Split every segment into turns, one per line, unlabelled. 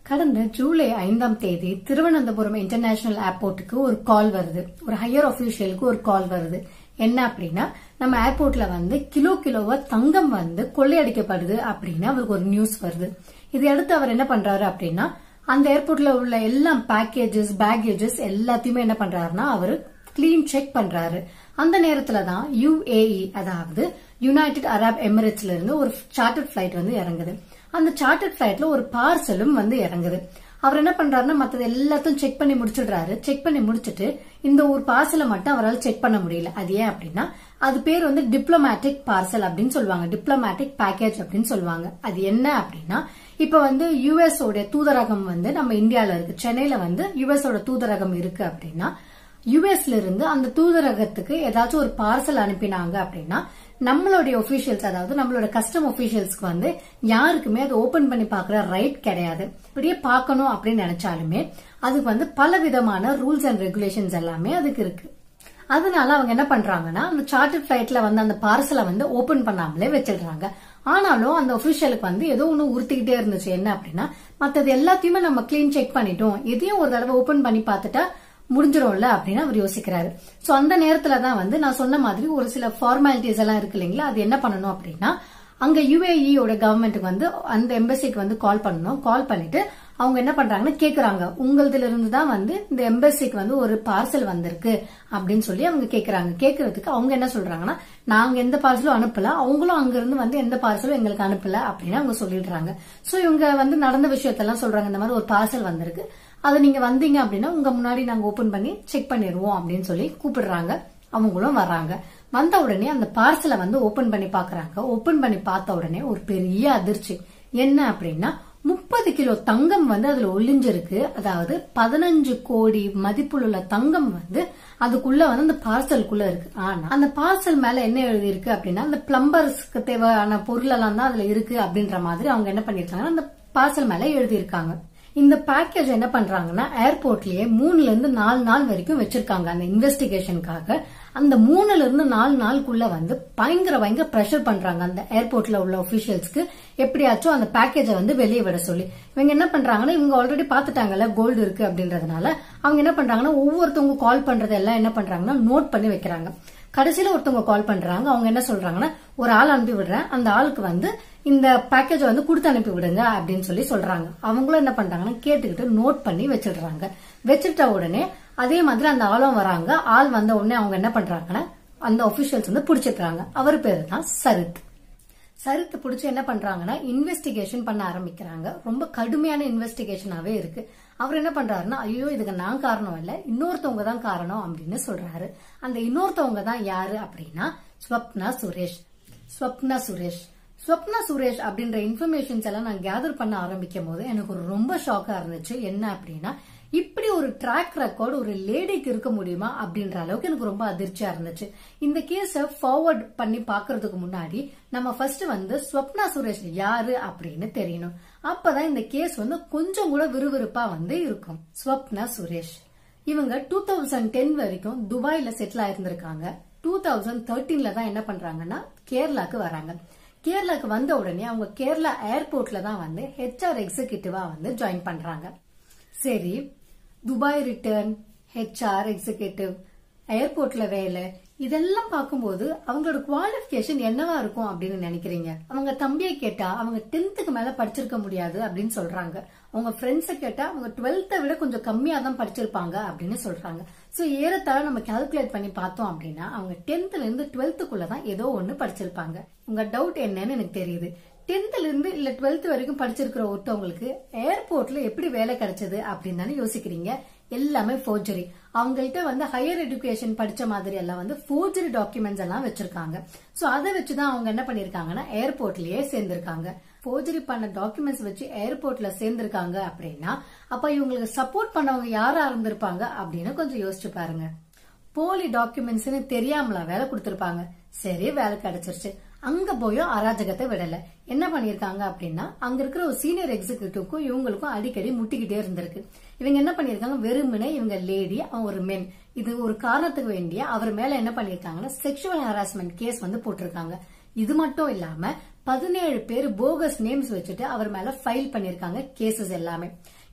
கடந்த ஜூலை ஐந்தாம் தேதி திருவனந்தபுரம் இன்டர்நேஷனல் ஏர்போர்ட்டுக்கு ஒரு கால் வருது ஒரு ஹையர் அபிஷியலுக்கு ஒரு கால் வருது என்ன அப்படின்னா நம்ம ஏர்போர்ட்ல வந்து கிலோ கிலோவா தங்கம் வந்து கொள்ளையடிக்கப்படுது அப்படின்னு அவருக்கு ஒரு நியூஸ் வருது இதை அடுத்து அவர் என்ன பண்றாரு அப்படின்னா அந்த ஏர்போர்ட்ல உள்ள எல்லா பேக்கேஜஸ் பேக்கேஜஸ் எல்லாத்தையுமே என்ன பண்றாருன்னா அவரு கிளீன் செக் பண்றாரு அந்த நேரத்துல தான் யுஏஇ அதாவது யுனைடெட் அரப் எமிரேட்ஸ்ல இருந்து ஒரு சார்ட்டர்ட் பிளைட் வந்து இறங்குது அந்த சார்ட்டர்ட் பிளைட்ல ஒரு பார்சலும் வந்து இறங்குது அவர் என்ன பண்றாருன்னா மத்தது எல்லாத்தையும் செக் பண்ணி முடிச்சிடுறாரு செக் பண்ணி முடிச்சிட்டு இந்த ஒரு பார்சலை மட்டும் அவரால் செக் பண்ண முடியல அது ஏன் அப்படின்னா அது பேர் வந்து டிப்ளமேட்டிக் பார்சல் அப்படின்னு சொல்லுவாங்க டிப்ளமேட்டிக் பேக்கேஜ் அப்படின்னு சொல்லுவாங்க அது என்ன அப்படின்னா இப்ப வந்து யுஎஸ் உடைய தூதரகம் வந்து நம்ம இந்தியால இருக்கு சென்னையில வந்து யுஎஸ் ஓட தூதரகம் இருக்கு அப்படின்னா யுஎஸ்ல இருந்து அந்த தூதரகத்துக்கு ஏதாச்சும் ஒரு பார்சல் அனுப்பினாங்க அப்படின்னா நம்மளுடைய ஒபிஷியல்ஸ் அதாவது நம்மளோட கஸ்டம் ஒபிஷியல்ஸ்க்கு வந்து யாருக்குமே அதை ஓபன் பண்ணி பாக்குற ரைட் கிடையாது இப்படியே பார்க்கணும் அப்படின்னு நினைச்சாலுமே அதுக்கு வந்து பல விதமான ரூல்ஸ் அண்ட் ரெகுலேஷன்ஸ் எல்லாமே அதுக்கு இருக்கு அதனால அவங்க என்ன பண்றாங்கன்னா அந்த சார்ட்டர் பிளைட்ல வந்து அந்த பார்சலை வந்து ஓபன் பண்ணாமலே வச்சிடுறாங்க ஆனாலும் அந்த ஒபிஷியலுக்கு வந்து ஏதோ ஒண்ணு உறுத்திக்கிட்டே இருந்துச்சு என்ன அப்படின்னா மத்தது எல்லாத்தையுமே நம்ம கிளீன் செக் பண்ணிட்டோம் இதையும் ஒரு தடவை ஓபன் பண்ணி பார்த்துட்டா முடிஞ்சிடும்ல அப்படின்னு அவர் யோசிக்கிறாரு சோ அந்த நேரத்துல தான் வந்து நான் சொன்ன மாதிரி ஒரு சில ஃபார்மாலிட்டிஸ் எல்லாம் இருக்கு இல்லைங்களா அது என்ன பண்ணணும் அப்படின்னா அங்க யுஏஇயோட கவர்மெண்ட்டுக்கு வந்து அந்த எம்பசிக்கு வந்து கால் பண்ணணும் கால் பண்ணிட்டு அவங்க என்ன பண்றாங்கன்னா கேக்குறாங்க உங்களதுல இருந்து தான் வந்து இந்த எம்பசிக்கு வந்து ஒரு பார்சல் வந்திருக்கு அப்படின்னு சொல்லி அவங்க கேக்குறாங்க கேக்குறதுக்கு அவங்க என்ன சொல்றாங்கன்னா நாங்க எந்த பார்சலும் அனுப்பல அவங்களும் அங்க இருந்து வந்து எந்த பார்சலும் எங்களுக்கு அனுப்பல அப்படின்னு அவங்க சொல்லிடுறாங்க சோ இவங்க வந்து நடந்த விஷயத்தெல்லாம் சொல்றாங்க இந்த மாதிரி ஒரு பார்சல் வந்திருக்கு அதை நீங்க வந்தீங்க அப்படின்னா உங்க முன்னாடி நாங்க ஓபன் பண்ணி செக் பண்ணிடுவோம் அப்படின்னு சொல்லி கூப்பிடுறாங்க அவங்களும் வர்றாங்க வந்த உடனே அந்த பார்சலை வந்து ஓபன் பண்ணி பாக்குறாங்க ஓபன் பண்ணி பார்த்த உடனே ஒரு பெரிய அதிர்ச்சி என்ன அப்படின்னா முப்பது கிலோ தங்கம் வந்து அதுல ஒளிஞ்சிருக்கு அதாவது பதினஞ்சு கோடி மதிப்புள்ள தங்கம் வந்து அதுக்குள்ள வந்து அந்த பார்சலுக்குள்ள இருக்கு ஆனா அந்த பார்சல் மேல என்ன எழுதி இருக்கு அப்படின்னா அந்த பிளம்பர்ஸ்க்கு தேவையான பொருள் எல்லாம் தான் அதுல இருக்கு அப்படின்ற மாதிரி அவங்க என்ன பண்ணிருக்காங்க அந்த பார்சல் மேல எழுதி இருக்காங்க இந்த பேக்கேஜ் என்ன பண்றாங்கன்னா ஏர்போர்ட்லயே மூணுல இருந்து நாலு நாள் வரைக்கும் வச்சிருக்காங்க அந்த இன்வெஸ்டிகேஷனுக்காக அந்த மூணுல இருந்து நாலு நாளுக்குள்ள வந்து பயங்கர பயங்கர ப்ரெஷர் பண்றாங்க அந்த ஏர்போர்ட்ல உள்ள ஒபிஷியல்ஸ்க்கு எப்படியாச்சும் அந்த பேக்கேஜை வந்து வெளியே விட சொல்லி இவங்க என்ன பண்றாங்கன்னா இவங்க ஆல்ரெடி பாத்துட்டாங்கல்ல கோல்டு இருக்கு அப்படின்றதுனால அவங்க என்ன பண்றாங்கன்னா ஒவ்வொருத்தவங்க கால் பண்றது எல்லாம் என்ன பண்றாங்கன்னா நோட் பண்ணி வைக்கிறாங்க கடைசியில ஒருத்தவங்க கால் பண்றாங்க அவங்க என்ன சொல்றாங்கன்னா ஒரு ஆள் அனுப்பி விடுறேன் அந்த ஆளுக்கு வந்து இந்த பேக்கேஜ் வந்து கொடுத்து அனுப்பி விடுங்க அப்படின்னு சொல்லி சொல்றாங்க அவங்களும் என்ன பண்றாங்கன்னா கேட்டுக்கிட்டு நோட் பண்ணி வச்சிடுறாங்க வச்சுட்ட உடனே அதே மாதிரி அந்த ஆளும் வராங்க ஆள் வந்த உடனே அவங்க என்ன பண்றாங்கன்னா அந்த ஒபிஷியல்ஸ் வந்து பிடிச்சிடுறாங்க அவர் பேரு தான் சரித் சரித்து பிடிச்சி என்ன பண்றாங்கன்னா இன்வெஸ்டிகேஷன் பண்ண ஆரம்பிக்கிறாங்க ரொம்ப கடுமையான இன்வெஸ்டிகேஷனாவே இருக்கு அவர் என்ன பண்றாருன்னா ஐயோ இதுக்கு நான் காரணம் இல்ல இன்னொருத்தவங்க தான் காரணம் அப்படின்னு சொல்றாரு அந்த இன்னொருத்தவங்க தான் யாரு அப்படின்னா ஸ்வப்னா சுரேஷ் ஸ்வப்னா சுரேஷ் ஸ்வப்னா சுரேஷ் அப்படின்ற இன்ஃபர்மேஷன்ஸ் எல்லாம் நான் கேதர் பண்ண ஆரம்பிக்கும் போது எனக்கு ஒரு ரொம்ப ஷாக்கா இருந்துச்சு என்ன அப்படின்னா இப்படி ஒரு ட்ராக் ரெக்கார்டு ஒரு லேடிக்கு இருக்க முடியுமா அப்படின்ற அளவுக்கு எனக்கு ரொம்ப அதிர்ச்சியா இருந்துச்சு இந்த கேஸ ஃபார்வர்ட் பண்ணி பாக்குறதுக்கு முன்னாடி நம்ம ஃபர்ஸ்ட் வந்து ஸ்வப்னா சுரேஷ் யாரு அப்படின்னு தெரியணும் அப்பதான் இந்த கேஸ் வந்து கொஞ்சம் கூட விறுவிறுப்பா வந்து இருக்கும் ஸ்வப்னா சுரேஷ் இவங்க டூ தௌசண்ட் டென் வரைக்கும் துபாயில செட்டில் ஆயிருந்திருக்காங்க டூ தௌசண்ட் தேர்ட்டீன்ல தான் என்ன பண்றாங்கன்னா கேரளாக்கு வராங்க கேரளாக்கு வந்த உடனே அவங்க கேரளா ஏர்போர்ட்ல தான் வந்து ஹெச்ஆர் எக்ஸிகியூட்டிவா வந்து ஜாயின் பண்றாங்க சரி துபாய் ரிட்டர்ன் ஹெச்ஆர் எக்ஸிகியூட்டிவ் ஏர்போர்ட்ல வேலை இதெல்லாம் பார்க்கும்போது அவங்களோட குவாலிபிகேஷன் என்னவா இருக்கும் அப்படின்னு நினைக்கிறீங்க அவங்க தம்பியை கேட்டா அவங்க டென்த்துக்கு மேல படிச்சிருக்க முடியாது அப்படின்னு சொல்றாங்க அவங்க ஃப்ரெண்ட்ஸை கேட்டா அவங்க டுவெல்த்தை விட கொஞ்சம் கம்மியா தான் படிச்சிருப்பாங்க அப்படின்னு சொல்றாங்க சோ ஏறத்தாழ நம்ம கால்குலேட் பண்ணி பார்த்தோம் அப்படின்னா அவங்க டென்த்ல இருந்து டுவெல்த்துக்குள்ள தான் ஏதோ ஒண்ணு படிச்சிருப்பாங்க உங்க டவுட் என்னன்னு எனக்கு தெரியுது டென்த்ல இருந்து இல்ல டுவெல்த் வரைக்கும் படிச்சிருக்கிற ஒருத்தவங்களுக்கு ஏர்போர்ட்ல எப்படி வேலை கிடைச்சது அப்படின்னு தானே யோசிக்கிறீங்க எல்லாமே ஃபோர்ஜரி அவங்கள்ட்ட வந்து ஹையர் எஜுகேஷன் படிச்ச மாதிரி எல்லாம் வந்து ஃபோர்ஜரி டாக்குமெண்ட்ஸ் எல்லாம் வச்சிருக்காங்க சோ அதை வச்சுதான் அவங்க என்ன பண்ணிருக்காங்கன்னா ஏர்போர்ட்லயே சேர்ந்திருக்காங்க ஃபோர்ஜரி பண்ண டாக்குமெண்ட்ஸ் வச்சு ஏர்போர்ட்ல சேர்ந்திருக்காங்க அப்படின்னா அப்ப இவங்களுக்கு சப்போர்ட் பண்ணவங்க யாரா இருந்திருப்பாங்க அப்படின்னு கொஞ்சம் யோசிச்சு பாருங்க போலி டாக்குமெண்ட்ஸ்னு தெரியாமலா வேலை கொடுத்திருப்பாங்க சரி வேலை கிடைச்சிருச்சு அங்க போயும் அராஜகத்தை விடல என்ன பண்ணிருக்காங்க அப்படின்னா அங்க இருக்கிற ஒரு சீனியர் எக்ஸிகியூட்டிவ்க்கும் இவங்களுக்கும் அடிக்கடி முட்டிக்கிட்டே இருந்திருக்கு இவங்க என்ன பண்ணிருக்காங்க வெறுமனே இவங்க லேடி அவங்க ஒரு மென் இது ஒரு காரணத்துக்கு வேண்டிய அவர் மேல என்ன பண்ணிருக்காங்கன்னா செக்ஷுவல் ஹராஸ்மெண்ட் கேஸ் வந்து போட்டிருக்காங்க இது மட்டும் இல்லாம பதினேழு பேர் போகஸ் நேம்ஸ் வச்சுட்டு அவர் மேல ஃபைல் பண்ணிருக்காங்க கேசஸ் எல்லாமே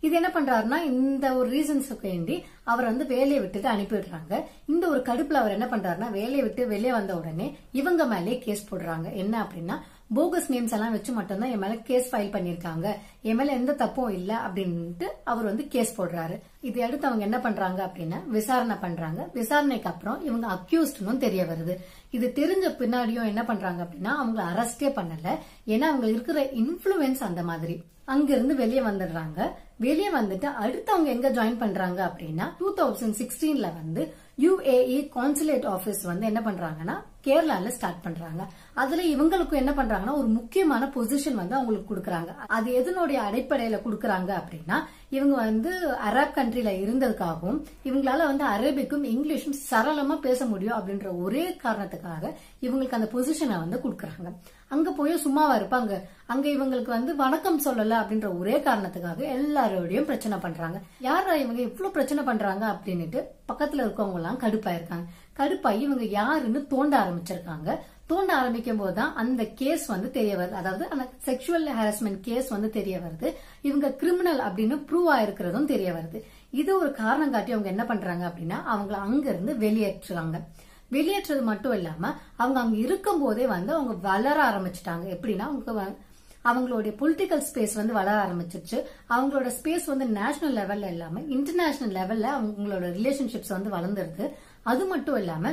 இது என்ன பண்றாருன்னா இந்த ஒரு ரீசன்ஸுக்கு வேண்டி அவர் வந்து வேலையை விட்டுட்டு அனுப்பிடுறாங்க இந்த ஒரு கடுப்புல அவர் என்ன பண்றாருன்னா வேலையை விட்டு வெளியே வந்த உடனே இவங்க மேலே கேஸ் போடுறாங்க என்ன அப்படின்னா போகஸ் நேம்ஸ் எல்லாம் வச்சு மட்டும்தான் என் மேல கேஸ் ஃபைல் பண்ணிருக்காங்க என் மேல எந்த தப்பும் இல்ல அப்படின்ட்டு அவர் வந்து கேஸ் போடுறாரு இதை அடுத்து அவங்க என்ன பண்றாங்க அப்படின்னா விசாரணை பண்றாங்க விசாரணைக்கு அப்புறம் இவங்க அக்யூஸ்ட்னும் தெரிய வருது இது தெரிஞ்ச பின்னாடியும் என்ன பண்றாங்க அப்படின்னா அவங்கள அரெஸ்டே பண்ணல ஏன்னா அவங்க இருக்கிற இன்ஃபுளுன்ஸ் அந்த மாதிரி அங்கிருந்து வெளியே வந்துடுறாங்க வெளியே வந்துட்டு அடுத்து அவங்க எங்க ஜாயின் பண்றாங்க அப்படின்னா டூ தௌசண்ட் சிக்ஸ்டீன்ல வந்து யுஏஇ கான்சுலேட் ஆபீஸ் வந்து என்ன பண்றாங்கன்னா கேரளால ஸ்டார்ட் பண்றாங்க அதுல இவங்களுக்கும் என்ன பண்றாங்கன்னா ஒரு முக்கியமான பொசிஷன் வந்து அவங்களுக்கு கொடுக்கறாங்க அது எதனுடைய அடிப்படையில கொடுக்கறாங்க அப்படின்னா இவங்க வந்து அரப் கண்ட்ரில இருந்ததுக்காகவும் இவங்களால வந்து அரேபிக்கும் இங்கிலீஷும் சரளமா பேச முடியும் அப்படின்ற ஒரே காரணத்துக்காக இவங்களுக்கு அந்த பொசிஷனை வந்து கொடுக்கறாங்க அங்க போய் சும்மாவா இருப்பாங்க அங்க இவங்களுக்கு வந்து வணக்கம் சொல்லல அப்படின்ற ஒரே காரணத்துக்காக எல்லாரோடையும் பிரச்சனை பண்றாங்க யாரா இவங்க இவ்வளவு பிரச்சனை பண்றாங்க அப்படின்னுட்டு பக்கத்துல இருக்கவங்க எல்லாம் கடுப்பாயிருக்காங்க கடுப்பாயி இவங்க யாருன்னு தோண்ட ஆரம்பிச்சிருக்காங்க தோண்ட ஆரம்பிக்கும் போதுதான் அந்த கேஸ் வந்து தெரிய வருது அதாவது அந்த செக்ஷுவல் ஹாரஸ்மெண்ட் கேஸ் வந்து தெரிய வருது இவங்க கிரிமினல் அப்படின்னு ப்ரூவ் ஆயிருக்கிறதும் தெரிய வருது இது ஒரு காரணம் காட்டி அவங்க என்ன பண்றாங்க அப்படின்னா அவங்கள அங்க இருந்து வெளியேற்றுறாங்க வெளியேற்றது மட்டும் இல்லாம அவங்க அங்க இருக்கும் போதே வந்து அவங்க வளர ஆரம்பிச்சிட்டாங்க எப்படின்னா அவங்க வ- அவங்களுடைய பொலிட்டிக்கல் ஸ்பேஸ் வந்து வளர ஆரம்பிச்சிருச்சு அவங்களோட ஸ்பேஸ் வந்து நேஷனல் லெவல்ல இல்லாம இன்டர்நேஷனல் லெவல்ல அவங்களோட ரிலேஷன்ஷிப்ஸ் வந்து வளர்ந்துருது அது மட்டும் இல்லாம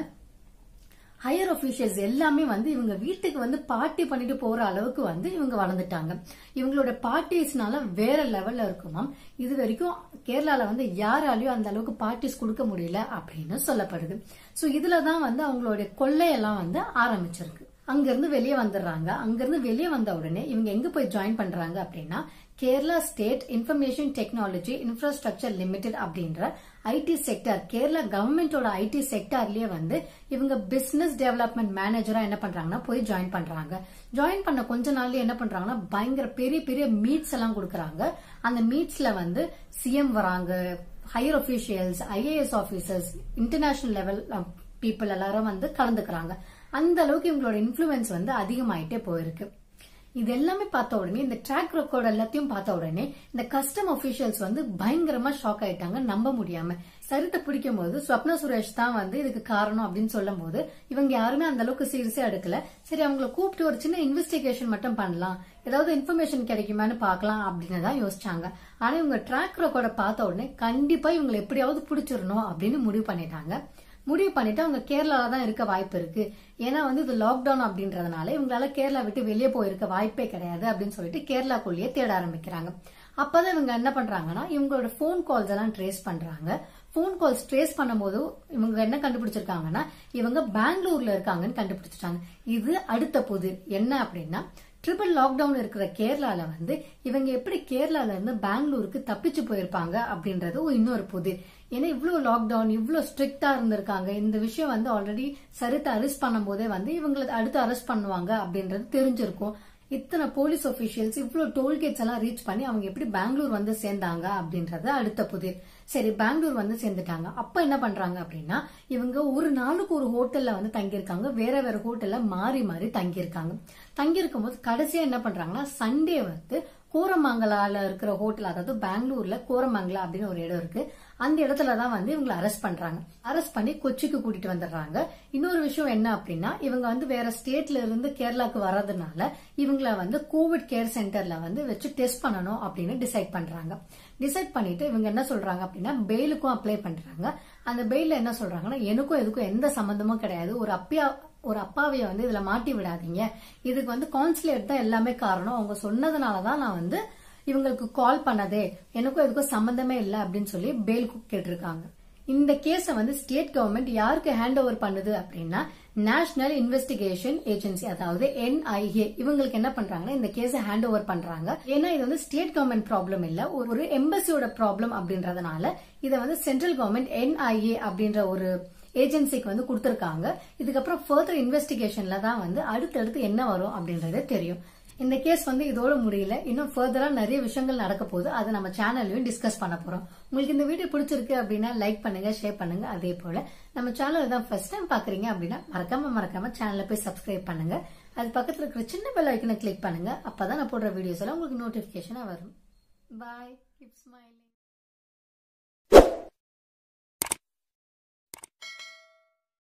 ஹையர் ஒபிஷியல்ஸ் எல்லாமே வந்து இவங்க வீட்டுக்கு வந்து பார்ட்டி பண்ணிட்டு போற அளவுக்கு வந்து இவங்க வளர்ந்துட்டாங்க இவங்களோட பார்ட்டிஸ்னால வேற லெவல்ல இருக்குமாம் இது வரைக்கும் கேரளால வந்து யாராலையும் அந்த அளவுக்கு பார்ட்டிஸ் கொடுக்க முடியல அப்படின்னு சொல்லப்படுது சோ இதுலதான் வந்து அவங்களுடைய கொள்ளையெல்லாம் வந்து ஆரம்பிச்சிருக்கு அங்கிருந்து வெளியே வந்துடுறாங்க அங்கிருந்து வெளியே வந்த உடனே இவங்க எங்க போய் ஜாயின் பண்றாங்க அப்படின்னா Kerala state information technology infrastructure limited அப்படின்ற ஐடி செக்டர் கேரளா கவர்மெண்டோட ஐடி செக்டர்லயே வந்து இவங்க பிசினஸ் டெவலப்மெண்ட் மேனேஜரா என்ன பண்றாங்கன்னா போய் ஜாயின் பண்றாங்க ஜாயின் பண்ண கொஞ்ச நாள்லயே என்ன பண்றாங்கன்னா பயங்கர பெரிய பெரிய மீட்ஸ் எல்லாம் கொடுக்கறாங்க அந்த மீட்ஸ்ல வந்து சிஎம் வராங்க higher officials IAS officers international level people எல்லாரும் வந்து கலந்துக்கிறாங்க அந்த அளவுக்கு இவங்களோட இன்ஃபுளுன்ஸ் வந்து அதிகமாயிட்டே போயிருக்கு இது எல்லாமே பார்த்த உடனே இந்த ட்ராக் ரெக்கார்ட் எல்லாத்தையும் பார்த்த உடனே இந்த கஸ்டம் அபிஷியல்ஸ் வந்து பயங்கரமா ஷாக் ஆயிட்டாங்க நம்ப முடியாம சரித்தை பிடிக்கும் போது ஸ்வப்ன சுரேஷ் தான் வந்து இதுக்கு காரணம் அப்படின்னு சொல்லும் போது இவங்க யாருமே அந்த அளவுக்கு சீரியஸா எடுக்கல சரி அவங்கள கூப்பிட்டு ஒரு சின்ன இன்வெஸ்டிகேஷன் மட்டும் பண்ணலாம் ஏதாவது இன்ஃபர்மேஷன் கிடைக்குமான்னு பார்க்கலாம் அப்படின்னு தான் யோசிச்சாங்க ஆனா இவங்க ட்ராக் ரெக்கார்டை பார்த்த உடனே கண்டிப்பா இவங்களை எப்படியாவது பிடிச்சிடணும் அப்படின்னு முடிவு பண்ணிட்டாங்க முடிவு பண்ணிட்டு அவங்க கேரளால தான் இருக்க வாய்ப்பு இருக்கு ஏன்னா வந்து இது லாக்டவுன் அப்படின்றதுனால இவங்களால கேரளா விட்டு வெளியே போயிருக்க வாய்ப்பே கிடையாது அப்படின்னு சொல்லிட்டு கேரளாக்குள்ளேயே தேட ஆரம்பிக்கிறாங்க அப்பதான் இவங்க என்ன பண்றாங்கன்னா இவங்களோட போன் கால்ஸ் எல்லாம் ட்ரேஸ் பண்றாங்க போன் கால்ஸ் ட்ரேஸ் பண்ணும்போது இவங்க என்ன கண்டுபிடிச்சிருக்காங்கன்னா இவங்க பெங்களூர்ல இருக்காங்கன்னு கண்டுபிடிச்சிட்டாங்க இது அடுத்த புதிர் என்ன அப்படின்னா ட்ரிபிள் லாக்டவுன் இருக்கிற கேரளால வந்து இவங்க எப்படி கேரளால இருந்து பெங்களூருக்கு தப்பிச்சு போயிருப்பாங்க அப்படின்றது ஒரு இன்னொரு புதிர் ஏன்னா இவ்வளவு லாக்டவுன் இவ்வளவு ஸ்ட்ரிக்டா இருந்திருக்காங்க இந்த விஷயம் வந்து ஆல்ரெடி சரித்தை அரெஸ்ட் பண்ணும் போதே வந்து இவங்களை அடுத்து அரெஸ்ட் பண்ணுவாங்க அப்படின்றது தெரிஞ்சிருக்கும் இத்தனை போலீஸ் ஒபிஷியல்ஸ் இவ்வளவு டோல்கேட்ஸ் எல்லாம் ரீச் பண்ணி அவங்க எப்படி பெங்களூர் வந்து சேர்ந்தாங்க அப்படின்றது அடுத்த புதிர் சரி பெங்களூர் வந்து சேர்ந்துட்டாங்க அப்ப என்ன பண்றாங்க அப்படின்னா இவங்க ஒரு நாளுக்கு ஒரு ஹோட்டல்ல வந்து தங்கியிருக்காங்க வேற வேற ஹோட்டல்ல மாறி மாறி தங்கியிருக்காங்க தங்கியிருக்கும் போது கடைசியா என்ன பண்றாங்கன்னா சண்டே வந்து கோரமங்கலால இருக்கிற ஹோட்டல் அதாவது பெங்களூர்ல கோரமங்கலா அப்படின்னு ஒரு இடம் இருக்கு அந்த இடத்துல தான் வந்து இவங்களை அரெஸ்ட் பண்றாங்க அரெஸ்ட் பண்ணி கொச்சிக்கு கூட்டிட்டு வந்துடுறாங்க இன்னொரு விஷயம் என்ன அப்படின்னா இவங்க வந்து வேற ஸ்டேட்ல இருந்து கேரளாக்கு வர்றதுனால இவங்கள வந்து கோவிட் கேர் சென்டர்ல வந்து வச்சு டெஸ்ட் பண்ணணும் அப்படின்னு டிசைட் பண்றாங்க டிசைட் பண்ணிட்டு இவங்க என்ன சொல்றாங்க அப்படின்னா பெயிலுக்கும் அப்ளை பண்றாங்க அந்த பெயில என்ன சொல்றாங்கன்னா எனக்கும் எதுக்கும் எந்த சம்பந்தமும் கிடையாது ஒரு அப்பியா ஒரு அப்பாவைய வந்து இதுல மாட்டி விடாதீங்க இதுக்கு வந்து கான்சுலேட் தான் எல்லாமே காரணம் அவங்க சொன்னதுனாலதான் நான் வந்து இவங்களுக்கு கால் பண்ணதே எனக்கும் எதுக்கும் சம்பந்தமே இல்ல அப்படின்னு சொல்லி பெயில் கேட்டிருக்காங்க இந்த கேஸ வந்து ஸ்டேட் கவர்மெண்ட் யாருக்கு ஹேண்ட் ஓவர் பண்ணுது அப்படின்னா நேஷனல் இன்வெஸ்டிகேஷன் ஏஜென்சி அதாவது என்ஐஏ இவங்களுக்கு என்ன பண்றாங்கன்னா இந்த கேஸ ஹேண்ட் ஓவர் பண்றாங்க ஏன்னா இது வந்து ஸ்டேட் கவர்மெண்ட் ப்ராப்ளம் இல்ல ஒரு எம்பசியோட ப்ராப்ளம் அப்படின்றதுனால இதை வந்து சென்ட்ரல் கவர்மெண்ட் என்ஐஏ அப்படின்ற ஒரு ஏஜென்சிக்கு வந்து கொடுத்திருக்காங்க இதுக்கப்புறம் ஃபர்தர் இன்வெஸ்டிகேஷன்ல தான் வந்து அடுத்தடுத்து என்ன வரும் அப்படின்றது தெரியும் இந்த கேஸ் வந்து இதோட முடியல இன்னும் ஃபர்தரா நிறைய விஷயங்கள் நடக்க போகுது அதை நம்ம சேனல்லையும் டிஸ்கஸ் பண்ண போறோம் உங்களுக்கு இந்த வீடியோ பிடிச்சிருக்கு அப்படின்னா லைக் பண்ணுங்க ஷேர் பண்ணுங்க அதே போல நம்ம சேனல் தான் ஃபர்ஸ்ட் டைம் பாக்குறீங்க அப்படின்னா மறக்காம மறக்காம சேனலை போய் சப்ஸ்கிரைப் பண்ணுங்க அது பக்கத்துல இருக்கிற சின்ன பெல் ஐக்கனை கிளிக் பண்ணுங்க அப்பதான் நான் போடுற வீடியோஸ் எல்லாம் உங்களுக்கு நோட்டிபிகேஷனா வரும் பாய் கீப் ஸ்மைலிங்